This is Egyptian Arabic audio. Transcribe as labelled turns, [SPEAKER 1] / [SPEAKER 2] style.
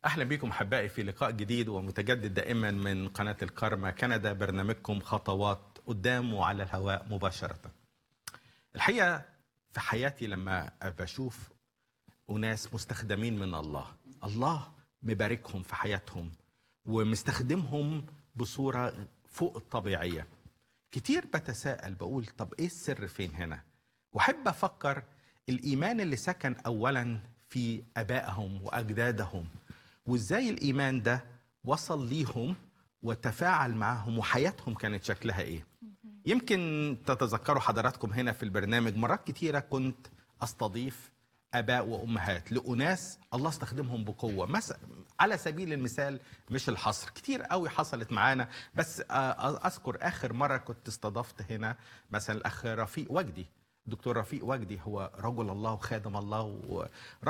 [SPEAKER 1] اهلا بكم احبائي في لقاء جديد ومتجدد دائما من قناه الكرمة كندا برنامجكم خطوات قدام وعلى الهواء مباشره. الحقيقه في حياتي لما بشوف اناس مستخدمين من الله، الله مباركهم في حياتهم ومستخدمهم بصوره فوق الطبيعيه. كتير بتساءل بقول طب ايه السر فين هنا؟ واحب افكر الايمان اللي سكن اولا في ابائهم واجدادهم وازاي الايمان ده وصل ليهم وتفاعل معهم وحياتهم كانت شكلها ايه يمكن تتذكروا حضراتكم هنا في البرنامج مرات كتيره كنت استضيف اباء وامهات لاناس الله استخدمهم بقوه مثلا على سبيل المثال مش الحصر كتير قوي حصلت معانا بس اذكر اخر مره كنت استضفت هنا مثلا الاخ رفيق وجدي دكتور رفيق وجدي هو رجل الله وخادم الله